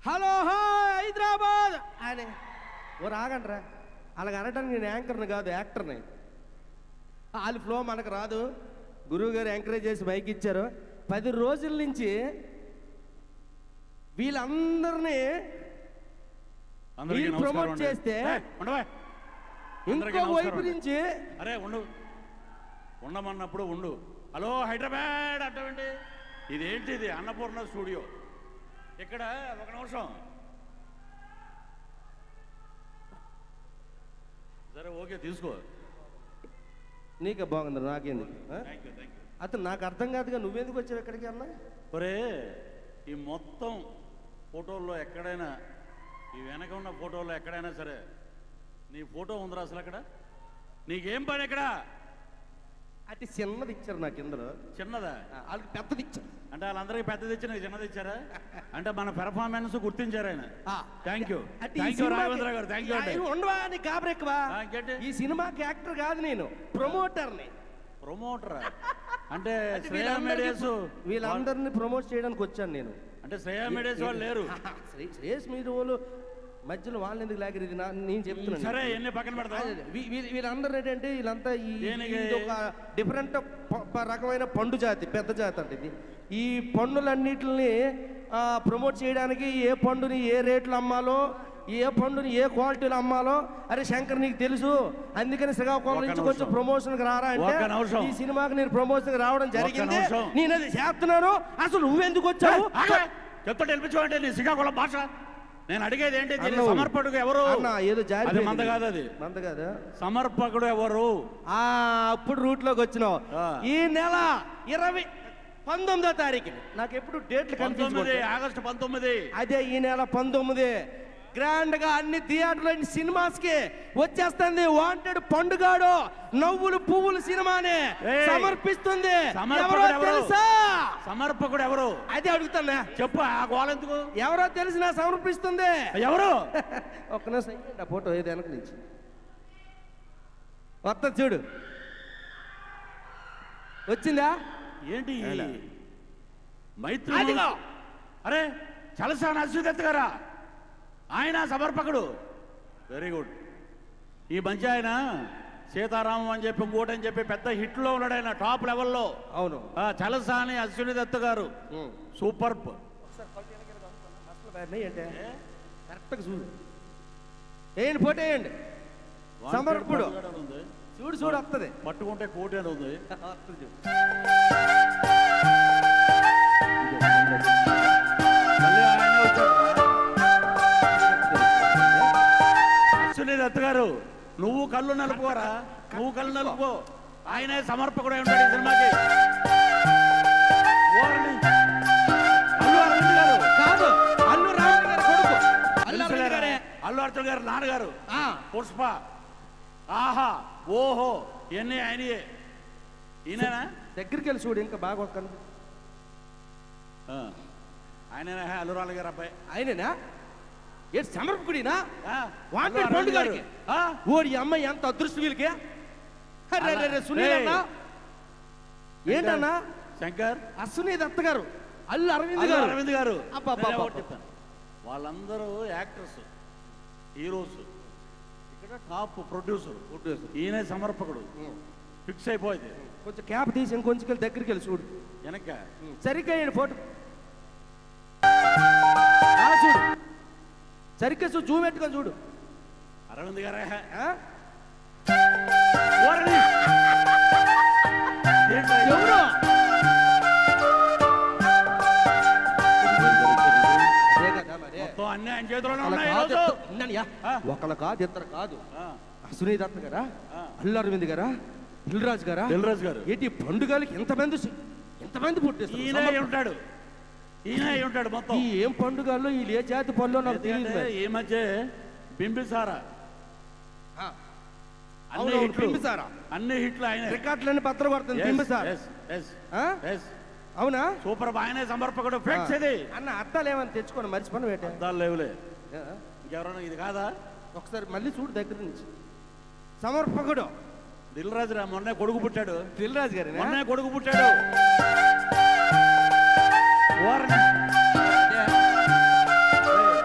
Hello hi Hyderabad అని ఓ రాగండ్రా అలాగ అనడానికి నేను యాంకర్ని కాదు యాక్టర్ని వాళ్ళ ఫ్లో మనకు రాదు గురువు గారు ఎంకరేజ్ చేసి మైక్ ఇచ్చారు పది రోజుల నుంచి వీళ్ళందరినీ అందరికీ మీరు నమస్కారం promote అండి. చేస్తే ఏయ్, ఉండవా అందరికీ ఇంకో వైపు నమస్కారం అండి. నుంచి అరే ఉండు ఉండమన్నప్పుడు ఉండు హలో హైదరాబాద్ అట్టండి ఇదేంటి ఇది అన్నపూర్ణ స్టూడియో ఇక్కడ ఒక నిమిషం సరే ఓకే తీసుకో నీకే బాగుంది నాకేందుకు ఆ? థ్యాంక్ యూ థ్యాంక్ యూ అతను నాకు అర్థం కాదుగా నువ్వెందుకు వచ్చావు ఎక్కడికి అన్నా ఒరే ఈ మొత్తం ఫోటోల్లో ఎక్కడైనా ఈ వెనక ఉన్న ఫోటోల్లో ఎక్కడైనా సరే నీ ఫోటో ఉందిరా అసలు అక్కడ నీకేం పని ఎక్కడ అతి చిన్నది ఇచ్చారు నాకు ఇందులో చిన్నదా ఆ, వాళ్ళకి పెద్దది ఇచ్చారు అంటే వాళ్ళందరికీ పెద్దది ఇచ్చి నీకు చిన్నది ఇచ్చారా అంటే మన పెర్ఫార్మెన్స్ గుర్తించారు ఆయన ఆ. థ్యాంక్ యూ అంటే ఈ థ్యాంక్ యూ సినిమాకి- రాఘవేంద్ర గారు థ్యాంక్ యూ అండి ఆయన ఉండవా నీ కాబరెక్కువా ఆ, ఇంకేంటి? ఈ సినిమాకి యాక్టర్ కాదు నేను ప్రమోటర్ని ప్రమోటర్ అంటే అంటే శ్రేయా వీళ్ళందరికీ- మీడియాస్ వీళ్ళందరినీ ప్రమోట్ చేయడానికి వచ్చాను నేను అంటే శ్రేయా మీడియాస్ వాళ్ళు లేరు శ్రే- శ్రేయస్ మీరు వాళ్ళు మధ్యలో వాళ్ళని ఎందుకు లాగరు ఇది నా- నేను చెప్తున్నాను సరే ఎన్ని పక్కన పెడతా అదే, అదే. వీ- వీ- వీళ్ళందరూ ఏంటంటే వీళ్ళంతా ఈ దేనికి? ఇది ఒక డిఫరెంట్ ప- ప- రకమైన పండు జాతి పెద్ద జాతి అంటే ఇది ఈ పండులన్నిటిని ప్రమోట్ చేయడానికి ఏ పండుని ఏ రేట్లు అమ్మాలో ఏ పండుని ఏ క్వాలిటీలో అమ్మాలో అరే శంకర్ నీకు తెలుసు అందుకని శ్రీకాకుళం ఒక్క నుంచి కొంచెం నిమిషం. ప్రమోషన్కి రారా ఒక్క అంటే నిమిషం. ఈ సినిమాకి నేను ప్రమోషన్కి రావడం జరిగింది నిమిషం. నేను అది చేస్తున్నాను అసలు నువ్వెందుకు వచ్చావు చెప్తా తెలిపించమంటే నీ శ్రీకాకుళం భాష నేను అడిగేది ఏంటి దీనికి అన్న, సమర్పకుడు ఎవరు అన్న ఏదో జారి అది మంద కాదు అది మంద కాదా సమర్పకుడు ఎవరు ఆ అప్పుడు రూట్ లోకి వచ్చినావు ఆ. ఈ నెల ఇరవై పంతొమ్మిదో తారీఖు నాకు ఎప్పుడు డేట్లు పంతొమ్మిది కనిపించదు ఆగస్టు పంతొమ్మిది అదే ఈ నెల పంతొమ్మిది గ్రాండ్ గా అన్ని థియేటర్ల సినిమాస్ కి వచ్చేస్తుంది వాంటెడ్ పండుగాడు నవ్వులు పువ్వులు సినిమాని ఏయ్. సమర్పిస్తుంది సమర్పకుడు ఎవరో ఎవరు? తెలుసా సమర్పకుడు ఎవరు అదే అడుగుతానా చెప్పు ఆ గోల ఎందుకు ఎవరో తెలిసినా సమర్పిస్తుంది ఎవరు ఒక్క నిమిషం ఇయ్యండి ఆ ఫోటో ఏది వెనక నుంచి వస్తుంది చూడు వచ్చిందా ఏంటి ఎలా? మైత్రి అదిగో. అరే చలసాని అశ్వదత్ గారా ఆయన సమర్పకుడు వెరీ గుడ్ ఈ మంచి ఆయన సీతారామం అని చెప్పి ఇంకోటి అని చెప్పి పెద్ద హిట్లో ఉన్నాడు ఆయన టాప్ లెవెల్లో అవును ఆ, చలసాని అశ్విని దత్ గారు సూపర్ ఏంటి కరెక్ట్గా చూడు వేయండి ఫోటో వేయండి సమర్పుడు చూడు చూడు వస్తుంది పట్టుకుంటే కోటి అని ఉంది వస్తుంది చూడు. మళ్ళీ ఆయనే వచ్చాడు అశ్విని దత్ గారు నువ్వు కళ్ళు నలుపుకోరా నువ్వు కళ్ళు నలుపుకో ఆయనే సమర్పకుడు ఉంటాడు ఈ సినిమాకి ఓరని. అల్లు అరవింద్ గారు కాదు అల్లు రాముడు గారి కొడుకు అల్లు అరవింద్ తెలుసులేరా? గారే అల్లు అర్జున్ గారు నాన్నగారు ఆ, పుష్ప ఆహా ఓహో ఇవన్నీ ఆయనయే ఈయనేనా దగ్గరికి వెళ్ళి చూడు ఇంకా బాగా ఒక్క ఆ. ఆయనేనా అల్లురాలు గారు అబ్బాయి ఆయనేనా ఏంటి సమర్పకుడినా ఆ, వాంటెడ్ అల్లు అరవింద్ పండుగాడికి గారు. ఆ, ఓడి అమ్మ ఎంత అదృష్ట వీళ్ళకి అరే, అరే, అరే, సునీల్ ఏయ్. అన్నా ఏంటన్నా శంకర్ అశ్విని దత్త గారు అల్లు అరవింద్ అల్లు గారు అరవింద్ గారు అబ్బబ్బబ్బ. నేను ఒకటి చెప్తాను. వాళ్ళందరూ యాక్టర్స్ హీరోస్ ఇక్కడ టాప్ ప్రొడ్యూసర్ ఈయనే సమర్పకుడు ఫిక్స్ అయిపోయింది కొంచెం క్యాప్ తీసి ఇంకొంచెం వెళ్ళి దగ్గరికి వెళ్ళి చూడు వెనక సరిగ్గా వేయండి ఫోటో ఆ, చూడు సరిగ్గా చూడు జూమ్ పెట్టుకొని చూడు అరవింద్ గారే ఆ? ఓరని. ఏంట్రా ఇది? ఎవరు అదే కదా మరి. మొత్తం అన్ని ఆయన చేతిలోనే ఒకళ్ళ ఉన్నాయి కాదు ఈరోజు. ఇద్దరు- ఉన్నానయ్యా. ఆ. ఒకళ్ళ కాదు ఇద్దరు కాదు ఆ, అశ్విని దత్త గారా ఆ. అల్లు అరవింద్ గారా దిల్రాజు గారా దిల్రాజు గారు ఏంటి పండుగలకి ఎంతమంది సి- ఎంతమంది ఈయన పుట్టిస్తారు అయి ఉంటాడు ఈయన అయి ఉంటాడు మొత్తం ఈ ఏం పండుగల్లో ఈ ఏ జాతి పనులు నాకు తెలియదు ఎందుకంటే మరి. ఈ మధ్య బింబిసారా ఆ. అన్ని అవును, అవును, హిట్లు బింబిసారా. అన్ని హిట్లు ఆయన రికార్డులన్నీ పత్రం కొడుతుంది బింబిసార్ ఆ? అవునా సూపర్ ఆయనే సమర్పకుడు ఫిక్స్ ఇది అన్న అర్థాలు ఏమని తెచ్చుకోండి మర్చిపోను వేట అద్దాలు లేవులే ఇంకెవరైనా ఇది కాదా ఒకసారి మళ్ళీ చూడు దగ్గర నుంచి సమర్పకుడు దిల్ రాజు రా మొన్నే కొడుకు పుట్టాడు దిల్రాజు గారి మొన్నే కొడుకు పుట్టాడు ఓరని. ఏయ్,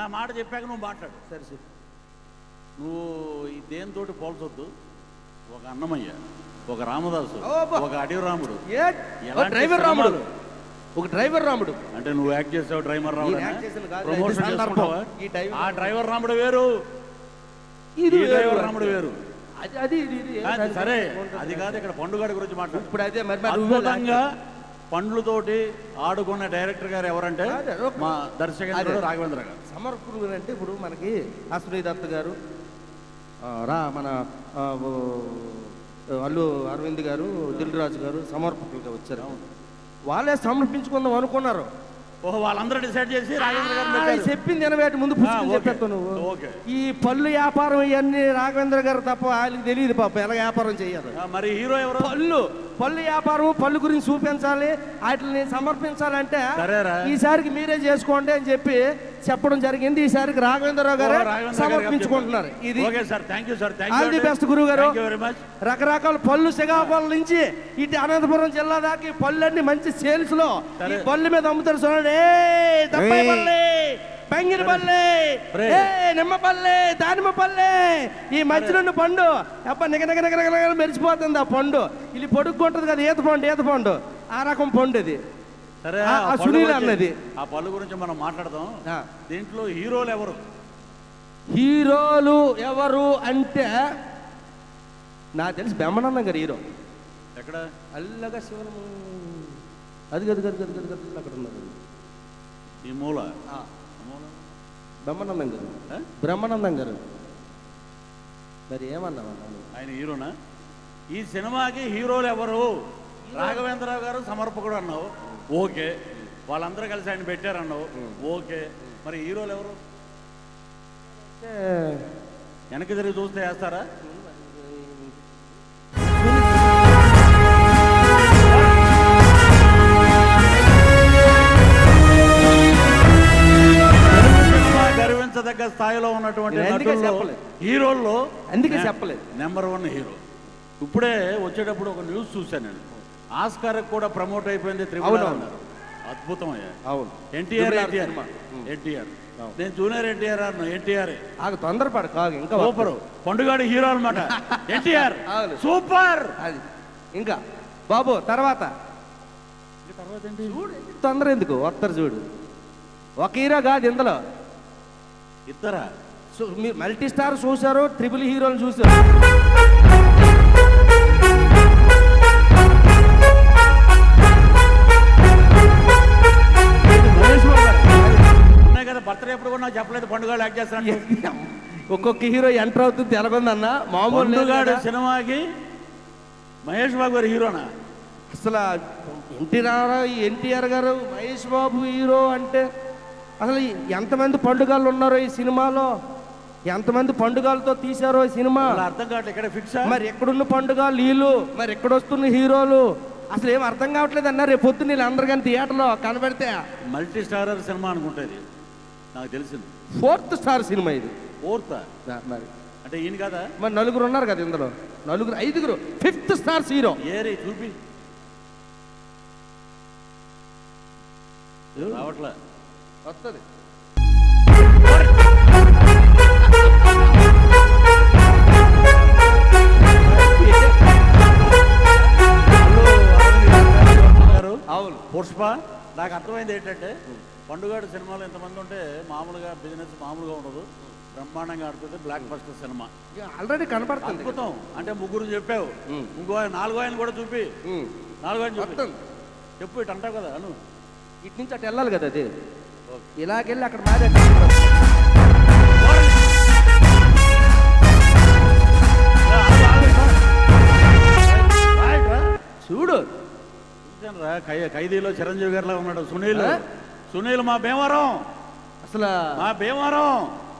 మాట చెప్పాక నువ్వు మాట్లాడు సరే సరే నువ్వు ఈ దేనితోటి పోల్చొద్దు ఒక అన్నమయ్య ఒక రామదాసు అబ్బా. ఒక అడవి రాముడు ఏ ఎలాంటి డ్రైవర్ రాముడు సినిమాలు? ఒక డ్రైవర్ రాముడు అంటే నువ్వు యాక్ట్ చేసావు డ్రైవర్ రాముడు నేను యాక్ట్ చేశాను కాదు, ప్రమోషన్ ఇది సందర్భం. చేసుకుంటావా ఈ డ్రైవర్ ఆ డ్రైవర్ రాముడు వేరు ఇది ఈ వేరు డ్రైవర్ రాముడు వేరు అది అది ఇది ఇది ఏం అది దాని సరే గురించి అది కాదు ఇక్కడ పండుగ గురించి మాట్లాడు ఇప్పుడు అదే మరి మరి నువ్వే అద్భుతంగా పండ్లతోటి ఆడుకున్న డైరెక్టర్ గారు ఎవరంటే అదే, ఓకే. మా దర్శకేంద్రుడు అదే. రాఘవేంద్ర గారు సమర్పకులు అంటే ఇప్పుడు మనకి అశ్వనీ దత్త గారు ఆ, రా మన ఆ, ఓ, అల్లు అరవింద్ గారు దిల్ రాజు గారు సమర్పకులుగా వచ్చారు వాళ్ళే సమర్పించుకుందాం అనుకున్నారు ఓహో వాళ్ళందరూ డిసైడ్ చేసి రాఘవేంద్ర గారు ఆ, పెట్టారు. చెప్పింది ఎనవేటి ముందు ఆ, పుస్తకం ఓకే. చెప్పేస్తావు నువ్వు ఓకే ఈ పళ్ళు వ్యాపారం ఇవన్నీ రాఘవేంద్ర గారు తప్ప వాళ్ళకి తెలియదు పాప ఎలా వ్యాపారం చేయాలి ఆ, మరి హీరో ఎవరు పళ్ళు పళ్ళు వ్యాపారం పళ్ళు గురించి చూపించాలి వాటిని సమర్పించాలంటే సరేరా. ఈసారికి మీరే చేసుకోండి అని చెప్పి చెప్పడం జరిగింది ఈసారికి రాఘవేంద్రరావు గారు ఓ, రాఘవేంద్ర గారు సమర్పించుకుంటున్నారు చెప్పారు. ఇది okay sir thank you sir thank all the best గురువు గారు వెరీ మచ్ రకరకాల పళ్ళు శ్రీకాకుళం నుంచి ఇటు అనంతపురం జిల్లా దాకా ఈ పళ్ళన్నీ మంచి సేల్స్ లో ఈ సరే. పళ్ళు మీద అమ్ముతారు చూడండి ఏయ్, దప్పాయి ఏయ్. పల్లి పెంగిరి పల్లి రే. ఏ నిమ్మ పల్లి దానిమ్మ పల్లి ఈ మధ్యలో పండు అబ్బా నిగ నిగ నిగ నిగ నిగ మెరిసిపోతుంది ఆ పండు ఇది పొడుక్కుంటది కదా ఈత పండు ఈత పండు ఆ రకం పండు ఇది సరే ఆ- ఆ ఆ పళ్ళు సునీల్ గురించి- అన్నది. ఆ పళ్ళు గురించి మనం మాట్లాడదాం ఆ. దీంట్లో హీరోలు ఎవరు హీరోలు ఎవరు అంటే నాకు తెలిసి బ్రహ్మానందం గారు హీరో ఎక్కడ అల్లగా శివనము అది గది గది గది గది గది అక్కడ ఉన్నారు ఈ మూల ఆ, మూల బ్రహ్మానందం గారు ఆ? బ్రహ్మానందం గారు మరి ఏమన్నావు ఆయన హీరోనా ఈ సినిమాకి హీరోలు ఎవరు రాఘవేంద్రరావు గారు సమర్పకుడు అన్నావు ఓకే వాళ్ళందరూ కలిసి ఆయన పెట్టారన్నావు ఓకే మరి హీరోలు ఎవరు వెనక్కి తిరిగి చూస్తే వేస్తారా సినిమా గర్వించదగ్గ స్థాయిలో ఉన్నటువంటి నేను అందుకే నటుల్లో చెప్పలేదు. హీరోల్లో అందుకే నే- చెప్పలేదు. నెంబర్ వన్ హీరో ఇప్పుడే వచ్చేటప్పుడు ఒక న్యూస్ చూశాను నేను ఆస్కార్ కూడా ప్రమోట్ అయిపోయింది త్రిపుర అవునవును. అన్నారు. అద్భుతం అయ్యా అవును ఎన్టీఆర్ త్రిపుర ఎన్టీఆర్ సినిమా. ఎన్టీఆర్ అవును. నేను జూనియర్ ఎన్టీఆర్ అన్న ఎన్టీఆర్ ఆగు తొందరపడు కాగు ఇంకా సూపర్ పండుగాడు హీరో అనమాట ఎన్టీఆర్ అవును. సూపర్ అది ఇంకా బాబు తర్వాత తర్వాత ఏంటి చూడు తొందర ఎందుకు వస్తారు చూడు ఒక హీరో కాదు ఇందులో ఇద్దరా చూ- మీరు మల్టీ స్టార్ చూశారు ట్రిపుల్ హీరోలు చూశారు మహేష్ బాబు గారు. ఉన్నాయి కదా బర్త్డే ఎప్పుడు కూడా నాకు చెప్పలేదు పండుగ యాక్ట్ చేస్తాను ఒక్కొక్క హీరో ఎంటర్ అవుతుంది ఎలాగొందన్న మామూలు లేదు పండుగాడు కదా. సినిమాకి మహేష్ బాబు గారు హీరోనా అసలు ఎన్టీ రామారావు ఎన్టీఆర్ గారు మహేష్ బాబు హీరో అంటే అసలు ఎంతమంది పండుగలు ఉన్నారో ఈ సినిమాలో ఎంతమంది పండుగలతో తీశారో ఈ సినిమా అలా అర్థం కావట్లేదు ఇక్కడ ఫిక్స్ మరి ఎక్కడున్న పండుగ వీళ్ళు మరి ఎక్కడొస్తున్న హీరోలు అసలు ఏం అర్థం కావట్లేదు అన్న రేపు పొద్దున్న వీళ్ళందరూ కానీ థియేటర్లో కనబెడితే మల్టీ స్టారర్ సినిమా అనుకుంటుంది నాకు తెలిసింది ఫోర్త్ స్టార్ సినిమా ఇది ఫోర్త్ మరి అంటే ఈయన కదా మరి నలుగురు ఉన్నారు కదా ఇందులో నలుగురు ఐదుగురు ఫిఫ్త్ స్టార్స్ హీరో ఏరి చూపి రావట్లే వస్తుంది గారు అవును పుష్ప నాకు అర్థమైంది ఏంటంటే పండుగాడు సినిమాలో ఎంతమంది ఉంటే మామూలుగా బిజినెస్ మామూలుగా ఉండదు బ్రహ్మాండంగా ఆడుతుంది బ్లాక్ బస్టర్ సినిమా ఆల్రెడీ కనపడుతుంది అద్భుతం అంటే ముగ్గురు చెప్పావు ఉమ్. ఇంకో ఆయన నాలుగో ఆయన కూడా చూపి ఉమ్. నాలుగో ఆయన చూపి వస్తుంది చెప్పు ఇటు అంటావు కదా అను ఇటు నుంచి అటు వెళ్ళాలి కదా అది ఓకే. ఇలాగెళ్ళి అక్కడ మాదే చూడు చూశానురా, ఖై- ఖైదీలో చిరంజీవి గారిలా ఉన్నాడు సునీల్ ఆ? సునీల్ మా భీమవరం అసలు మా భీమవరం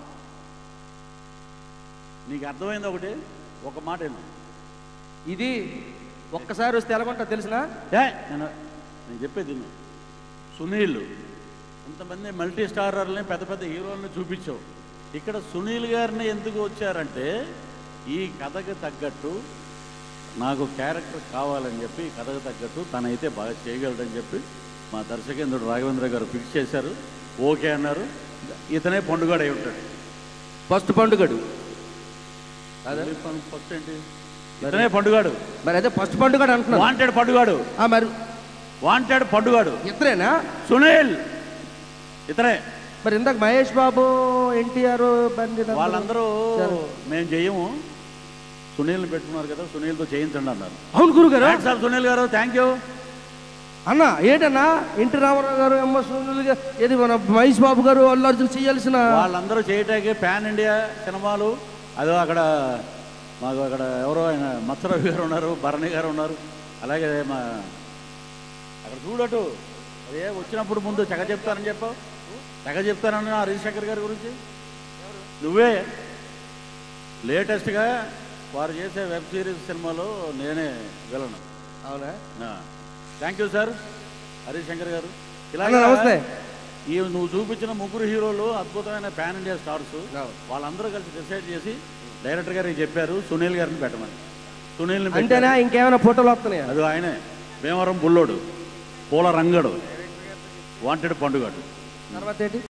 నీకు అర్థమైంది ఒకటి ఒక మాట విను. ఇది ఒక్కసారి వస్తే ఎలాగుంటా తెలిసిన ఏ నేను నేను చెప్పేది విను. సునీల్ ఇంతమంది మల్టీ స్టారర్ని పెద్ద పెద్ద హీరోల్ని చూపించావు ఇక్కడ సునీల్ గారిని ఎందుకు వచ్చారంటే ఈ కథకి తగ్గట్టు నాకు క్యారెక్టర్ కావాలని చెప్పి ఈ కథకు తగ్గట్టు తనైతే బాగా చేయగలడని చెప్పి మా దర్శకేంద్రుడు రాఘవేంద్ర గారు ఫిక్స్ చేశారు ఓకే అన్నారు ఇతనే పండుగడు అయి ఉంటాడు ఫస్ట్ పండుగడు అదే ఫస్ట్ ఏంటి ఇతనే పండుగాడు మరి అదే ఫస్ట్ పండుగడు అంటున్నాను వాంటెడ్ పండుగాడు ఆ, మరి వాంటెడ్ పండుగాడు ఇద్దరేనా సునీల్ ఇతనే మరి ఇందాక మహేష్ బాబు ఎన్టీఆర్ బండి నందన్ వాళ్ళందరూ సరే. మేము చెయ్యము సునీల్ని పెట్టుకున్నారు కదా సునీల్తో చేయించండి అన్నారు అవును గురుగారు థ్యాంక్స్ సార్ సునీల్ గారు థ్యాంక్ యూ అన్న ఏంటన్నా ఎన్టీ రామారావు గారు ఎంఎస్ సునీల్ గారు ఏది మన మహేష్ బాబు గారు అల్లు అర్జున్ చేయాల్సిన వాళ్ళందరూ చేయటానికి పాన్ ఇండియా సినిమాలు అదో అక్కడ మాకు అక్కడ ఎవరో ఆయన మత్సరవి గారు ఉన్నారు భరణి గారు ఉన్నారు అలాగే మా అక్కడ చూడటు అదే వచ్చినప్పుడు ముందు తెగ చెప్తానని చెప్పావు తెగ చెప్తానని హరీష్ శంకర్ గారి గురించి నువ్వే లేటెస్ట్గా వారు చేసే వెబ్ సిరీస్ సినిమాలో నేనే విలను అవునా thank you sir Harish Shankar గారు అన్న, నమస్తే. ఈ నువ్వు చూపించిన ముగ్గురు హీరోలు అద్భుతమైన పాన్ ఇండియా స్టార్స్ అవును. వాళ్ళందరూ కలిసి డిసైడ్ చేసి డైరెక్టర్ గారికి చెప్పారు సునీల్ గారిని పెట్టమని సునీల్ని అంతేనా పెట్టారు. ఇంకేమైనా ఫోటోలు వస్తున్నాయా అది ఆయనే భీమవరం బుల్లోడు పూల రంగడు వాంటెడ్ పండుగడు తర్వాత ఏంటి